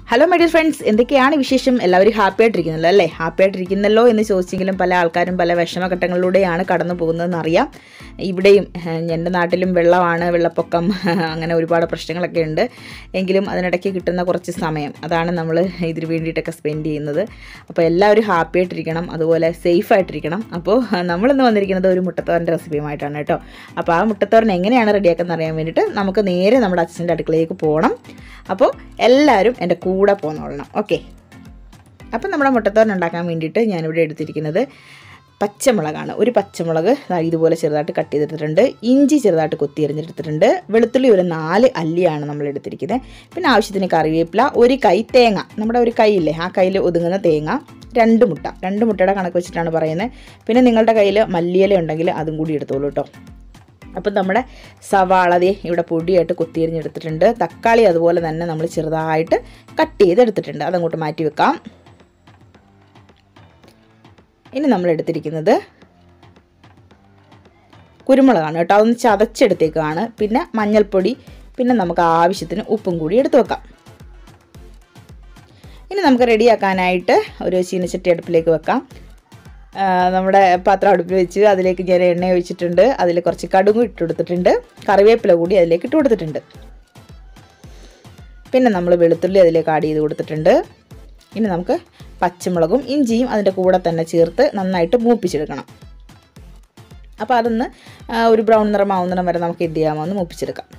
hello my dear friends എന്തൊക്കെയാണ് വിശേഷം എല്ലാവരും ഹാപ്പി ആയിട്ടിരിക്കുന്നല്ലോ അല്ലേ ഹാപ്പി ആയിട്ടിരിക്കുന്നല്ലോ എന്ന് ചോദിച്ചെങ്കിലും പല ആൾക്കാരും പല വിഷമഘട്ടങ്ങളിലൂടെയാണ് കടന്നു പോകുന്നതെന്ന് അറിയാം ഇവിടെയും ഏഹ്, എൻ്റെ നാട്ടിലും വെള്ളമാണ് വെള്ളപ്പൊക്കം അങ്ങനെ ഒരുപാട് പ്രശ്നങ്ങളൊക്കെ ഉണ്ട് എങ്കിലും അതിനിടയ്ക്ക് കിട്ടുന്ന കുറച്ച് സമയം അതാണ് നമ്മൾ ഇതിന് വേണ്ടിയിട്ടൊക്കെ സ്പെൻഡ് ചെയ്യുന്നത് അപ്പോൾ എല്ലാവരും ഹാപ്പി ആയിട്ടിരിക്കണം അതുപോലെ സേഫ് ആയിട്ടിരിക്കണം അപ്പോൾ നമ്മളിന്ന് വന്നിരിക്കുന്നത് ഒരു മുട്ടത്തോരൻ്റെ റെസിപ്പിയുമായിട്ടാണ് കേട്ടോ അപ്പോൾ ആ മുട്ടത്തോരൻ എങ്ങനെയാണ് റെഡിയാക്കുന്നത് അറിയാൻ വേണ്ടിയിട്ട് നമുക്ക് നേരെ നമ്മുടെ അച്ഛൻ്റെ അടുക്കളയിലേക്ക് പോകണം അപ്പോൾ എല്ലാവരും എൻ്റെ കൂടെ പോന്നോളണം ഓക്കെ അപ്പം നമ്മുടെ മുട്ടത്തോരൻ ഉണ്ടാക്കാൻ വേണ്ടിയിട്ട് ഞാനിവിടെ എടുത്തിരിക്കുന്നത് പച്ചമുളകാണ് ഒരു പച്ചമുളക് ദാ ഇതുപോലെ ചെറുതായിട്ട് കട്ട് ചെയ്തെടുത്തിട്ടുണ്ട് ഇഞ്ചി ചെറുതായിട്ട് കൊത്തി എറിഞ്ഞെടുത്തിട്ടുണ്ട് വെളുത്തുള്ളി ഒരു നാല് അല്ലിയാണ് നമ്മൾ എടുത്തിരിക്കുന്നത് പിന്നെ ആവശ്യത്തിന് കറിവേപ്പില ഒരു കൈ തേങ്ങ നമ്മുടെ ഒരു കൈയില്ലേ ആ കയ്യിൽ ഒതുങ്ങുന്ന തേങ്ങ രണ്ട് മുട്ട രണ്ട് മുട്ടയുടെ കണക്ക് വെച്ചിട്ടാണ് പറയുന്നത് പിന്നെ നിങ്ങളുടെ കയ്യിൽ മല്ലിയില ഉണ്ടെങ്കിൽ അതും കൂടി എടുത്തോളൂ കേട്ടോ അപ്പം നമ്മുടെ സവാള ദേ ഇവിടെ പൊടിയായിട്ട് കുത്തിയരിഞ്ഞെടുത്തിട്ടുണ്ട് തക്കാളി അതുപോലെ തന്നെ നമ്മൾ ചെറുതായിട്ട് കട്ട് ചെയ്തെടുത്തിട്ടുണ്ട് അതങ്ങോട്ട് മാറ്റി വെക്കാം ഇനി നമ്മൾ എടുത്തിരിക്കുന്നത് കുരുമുളകാണ് കേട്ടോ അതൊന്ന് ചതച്ചെടുത്തേക്കാണ് പിന്നെ മഞ്ഞൾപ്പൊടി പിന്നെ നമുക്ക് ആവശ്യത്തിന് ഉപ്പും കൂടി എടുത്തു വെക്കാം ഇനി നമുക്ക് റെഡിയാക്കാനായിട്ട് ഒരു ചീനച്ചട്ടി അടുപ്പിലേക്ക് വെക്കാം ആ, നമ്മുടെ പാത്രം അടുപ്പിൽ വെച്ച് അതിലേക്ക് ഞാൻ എണ്ണ ഒഴിച്ചിട്ടുണ്ട് അതിൽ കുറച്ച് കടുകും ഇട്ട് കൊടുത്തിട്ടുണ്ട് കറിവേപ്പില കൂടി അതിലേക്ക് ഇട്ട് കൊടുത്തിട്ടുണ്ട് പിന്നെ നമ്മൾ വെളുത്തുള്ളി അതിലേക്ക് ആഡ് ചെയ്ത് കൊടുത്തിട്ടുണ്ട് ഇനി നമുക്ക് പച്ചമുളകും ഇഞ്ചിയും അതിൻ്റെ കൂടെ തന്നെ ചേർത്ത് നന്നായിട്ട് മൂപ്പിച്ചെടുക്കണം അപ്പോൾ അതൊന്ന് ആ, ഒരു ബ്രൗൺ നിറമാവുന്നിടം വരെ നമുക്ക് എന്ത് ചെയ്യാമോ ഒന്ന് മൂപ്പിച്ചെടുക്കാം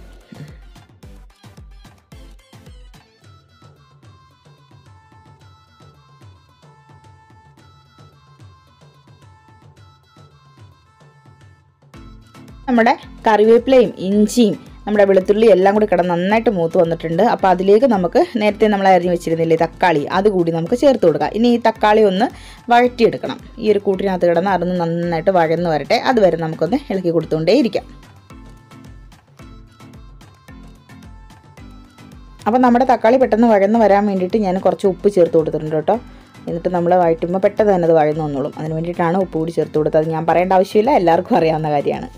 നമ്മുടെ കറിവേപ്പിലയും ഇഞ്ചിയും നമ്മുടെ വെളുത്തുള്ളി എല്ലാം കൂടി കിടന്ന് നന്നായിട്ട് മൂത്ത് വന്നിട്ടുണ്ട് അപ്പോൾ അതിലേക്ക് നമുക്ക് നേരത്തെ നമ്മൾ അരിഞ്ഞ് വെച്ചിരുന്നില്ലേ തക്കാളി അതുകൂടി നമുക്ക് ചേർത്ത് കൊടുക്കാം ഇനി ഈ തക്കാളി ഒന്ന് വഴറ്റിയെടുക്കണം ഈ ഒരു കൂട്ടിനകത്ത് കിടന്ന് അതൊന്ന് നന്നായിട്ട് വഴന്ന് വരട്ടെ അതുവരെ നമുക്കൊന്ന് ഇളക്കി കൊടുത്തുകൊണ്ടേ ഇരിക്കാം അപ്പോൾ നമ്മുടെ തക്കാളി പെട്ടെന്ന് വഴന്ന് വരാൻ വേണ്ടിയിട്ട് ഞാൻ കുറച്ച് ഉപ്പ് ചേർത്ത് കൊടുത്തിട്ടുണ്ട് കേട്ടോ എന്നിട്ട് നമ്മൾ വഴറ്റുമ്പോൾ പെട്ടെന്ന് തന്നെ അത് വഴന്നു വന്നോളും അതിന് വേണ്ടിയിട്ടാണ് ഉപ്പ് കൂടി ചേർത്ത് കൊടുത്തത് അത് ഞാൻ പറയേണ്ട ആവശ്യമില്ല എല്ലാവർക്കും അറിയാവുന്ന കാര്യമാണ്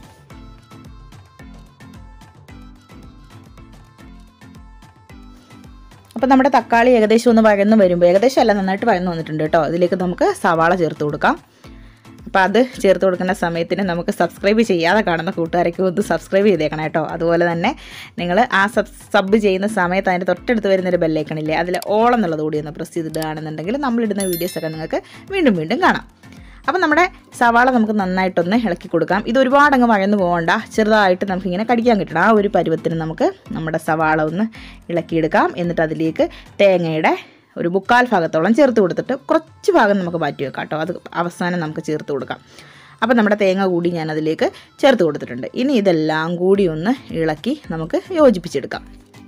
അപ്പോൾ നമ്മുടെ തക്കാളി ഏകദേശം ഒന്ന് വഴന്ന് വരുമ്പോൾ ഏകദേശം അല്ല നന്നായിട്ട് വഴന്ന് വന്നിട്ടുണ്ട് കേട്ടോ ഇതിലേക്ക് നമുക്ക് സവാള ചേർത്ത് കൊടുക്കാം അപ്പോൾ അത് ചേർത്ത് കൊടുക്കുന്ന സമയത്തിന് നമുക്ക് സബ്സ്ക്രൈബ് ചെയ്യാതെ കാണുന്ന കൂട്ടുകാരൊക്കെ ഒന്ന് സബ്സ്ക്രൈബ് ചെയ്തേക്കണം കേട്ടോ അതുപോലെ തന്നെ നിങ്ങൾ ആ സബ് സബ് ചെയ്യുന്ന സമയത്ത് അതിൻ്റെ തൊട്ടടുത്ത് വരുന്നൊരു ബെല്ലൈക്കണില്ലേ അതിൽ ഓളം എന്നുള്ളത് കൂടി ഒന്ന് പ്രസ് ചെയ്തിടുകയാണെന്നുണ്ടെങ്കിൽ നമ്മളിടുന്ന വീഡിയോസൊക്കെ നിങ്ങൾക്ക് വീണ്ടും വീണ്ടും കാണാം അപ്പോൾ നമ്മുടെ സവാള നമുക്ക് നന്നായിട്ടൊന്ന് ഇളക്കി കൊടുക്കാം ഇത് ഒരുപാട് അങ്ങ് വഴന്ന് പോകണ്ട ചെറുതായിട്ട് നമുക്കിങ്ങനെ കടിക്കാൻ കിട്ടണം ആ ഒരു പരുവത്തിന് നമുക്ക് നമ്മുടെ സവാള ഒന്ന് ഇളക്കിയെടുക്കാം എന്നിട്ട് അതിലേക്ക് തേങ്ങയുടെ ഒരു മുക്കാൽ ഭാഗത്തോളം ചേർത്ത് കൊടുത്തിട്ട് കുറച്ച് ഭാഗം നമുക്ക് മാറ്റി വെക്കാം കേട്ടോ അത് അവസാനം നമുക്ക് ചേർത്ത് കൊടുക്കാം അപ്പോൾ നമ്മുടെ തേങ്ങ കൂടി ഞാൻ അതിലേക്ക് ചേർത്ത് കൊടുത്തിട്ടുണ്ട് ഇനി ഇതെല്ലാം കൂടി ഒന്ന് ഇളക്കി നമുക്ക് യോജിപ്പിച്ചെടുക്കാം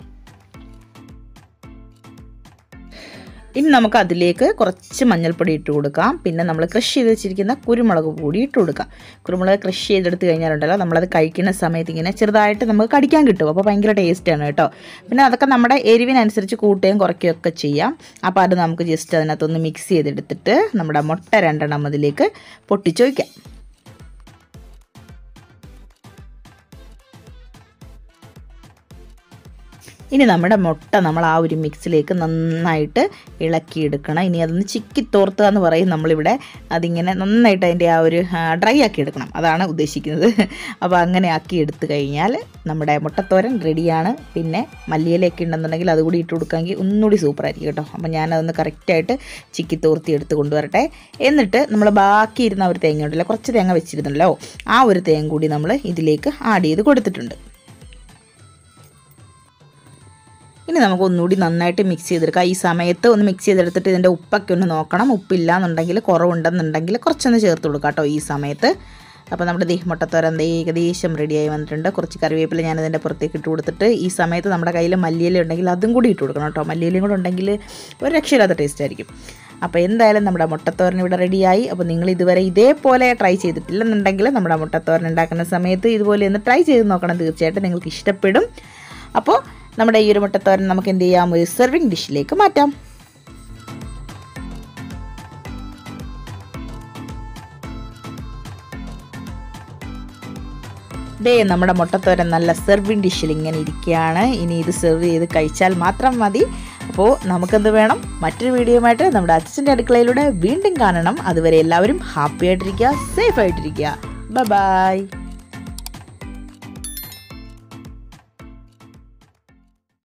ഇനി നമുക്ക് അതിലേക്ക് കുറച്ച് മഞ്ഞൾപ്പൊടി ഇട്ട് കൊടുക്കാം പിന്നെ നമ്മൾ ക്രഷ് ചെയ്ത് വെച്ചിരിക്കുന്ന കുരുമുളക് പൊടി ഇട്ട് കൊടുക്കാം കുരുമുളക് ക്രഷ് ചെയ്തെടുത്ത് കഴിഞ്ഞാലുണ്ടല്ലോ നമ്മളത് കഴിക്കുന്ന സമയത്ത് ഇങ്ങനെ ചെറുതായിട്ട് നമുക്ക് കടിക്കാൻ കിട്ടും അപ്പോൾ ഭയങ്കര ടേസ്റ്റാണ് കേട്ടോ പിന്നെ അതൊക്കെ നമ്മുടെ എരിവിനനുസരിച്ച് കൂട്ടുകയും കുറയ്ക്കുകയും ഒക്കെ ചെയ്യാം അപ്പോൾ അത് നമുക്ക് ജസ്റ്റ് അതിനകത്തൊന്ന് മിക്സ് ചെയ്തെടുത്തിട്ട് നമ്മുടെ മുട്ട രണ്ടെണ്ണം അതിലേക്ക് പൊട്ടിച്ച് വയ്ക്കാം ഇനി നമ്മുടെ മുട്ട നമ്മൾ ആ ഒരു മിക്സിലേക്ക് നന്നായിട്ട് ഇളക്കിയെടുക്കണം ഇനി അതൊന്ന് ചിക്കി തോർത്തുക എന്ന് പറയും നമ്മളിവിടെ അതിങ്ങനെ നന്നായിട്ട് അതിൻ്റെ ആ ഒരു ഡ്രൈ ആക്കി എടുക്കണം അതാണ് ഉദ്ദേശിക്കുന്നത് അപ്പോൾ അങ്ങനെ ആക്കി എടുത്തു കഴിഞ്ഞാൽ നമ്മുടെ മുട്ടത്തോരൻ റെഡിയാണ് പിന്നെ മല്ലിയിലൊക്കെ ഉണ്ടെന്നുണ്ടെങ്കിൽ അതുകൂടി ഇട്ട് കൊടുക്കാമെങ്കിൽ ഒന്നുകൂടി സൂപ്പറായിരിക്കും കേട്ടോ അപ്പോൾ ഞാനതൊന്ന് കറക്റ്റായിട്ട് ചിക്കി തോർത്തി എടുത്ത് കൊണ്ടുവരട്ടെ എന്നിട്ട് നമ്മൾ ബാക്കി ഇരുന്ന ഒരു തേങ്ങ ഉണ്ടല്ലോ കുറച്ച് തേങ്ങ വെച്ചിരുന്നല്ലോ ആ ഒരു തേങ്ങ കൂടി നമ്മൾ ഇതിലേക്ക് ആഡ് ചെയ്ത് കൊടുത്തിട്ടുണ്ട് ഇനി നമുക്ക് ഒന്നുകൂടി നന്നായിട്ട് മിക്സ് ചെയ്തെടുക്കാം ഈ സമയത്ത് ഒന്ന് മിക്സ് ചെയ്തെടുത്തിട്ട് ഇതിൻ്റെ ഉപ്പൊക്കെ ഒന്ന് നോക്കണം ഉപ്പില്ല എന്നുണ്ടെങ്കിൽ കുറവുണ്ടെന്നുണ്ടെങ്കിൽ കുറച്ചൊന്ന് ചേർത്ത് കൊടുക്കാം കേട്ടോ ഈ സമയത്ത് അപ്പോൾ നമ്മുടെ ദേ മുട്ടത്തോരൻ ദേ ഏകദേശം റെഡിയായി വന്നിട്ടുണ്ട് കുറച്ച് കറിവേപ്പില ഞാൻ ഇതിൻ്റെ പുറത്തേക്ക് ഇട്ട് കൊടുത്തിട്ട് ഈ സമയത്ത് നമ്മുടെ കയ്യിൽ മല്ലിയില ഉണ്ടെങ്കിൽ അതും കൂടി ഇട്ട് കൊടുക്കണം കേട്ടോ മല്ലിയിലയും കൂടെ ഉണ്ടെങ്കിൽ ഒരു രക്ഷയില്ലാത്ത ടേസ്റ്റ് ആയിരിക്കും അപ്പോൾ എന്തായാലും നമ്മുടെ മുട്ടത്തോരൻ ഇവിടെ റെഡിയായി അപ്പോൾ നിങ്ങൾ ഇതുവരെ ഇതേപോലെ ട്രൈ ചെയ്തിട്ടില്ലെന്നുണ്ടെങ്കിൽ നമ്മുടെ മുട്ടത്തോരൻ ഉണ്ടാക്കുന്ന സമയത്ത് ഇതുപോലെ ഒന്ന് ട്രൈ ചെയ്ത് നോക്കണം തീർച്ചയായിട്ടും നിങ്ങൾക്ക് ഇഷ്ടപ്പെടും അപ്പോൾ നമ്മുടെ ഈ ഒരു മുട്ടത്തോരൻ നമുക്ക് എന്ത് ചെയ്യാം ഒരു സെർവിങ് ഡിഷിലേക്ക് മാറ്റാം ദേ നമ്മുടെ മുട്ടത്തോരൻ നല്ല സെർവിങ് ഡിഷിൽ ഇങ്ങനെ ഇരിക്കുകയാണ് ഇനി ഇത് സെർവ് ചെയ്ത് കഴിച്ചാൽ മാത്രം മതി അപ്പോൾ നമുക്കെന്ത് വേണം മറ്റൊരു വീഡിയോയുമായിട്ട് നമ്മുടെ അച്ഛൻ്റെ അടുക്കളയിലൂടെ വീണ്ടും കാണണം അതുവരെ എല്ലാവരും ഹാപ്പി ആയിട്ടിരിക്കുക സേഫ് ആയിട്ടിരിക്കുക ബൈ ബൈ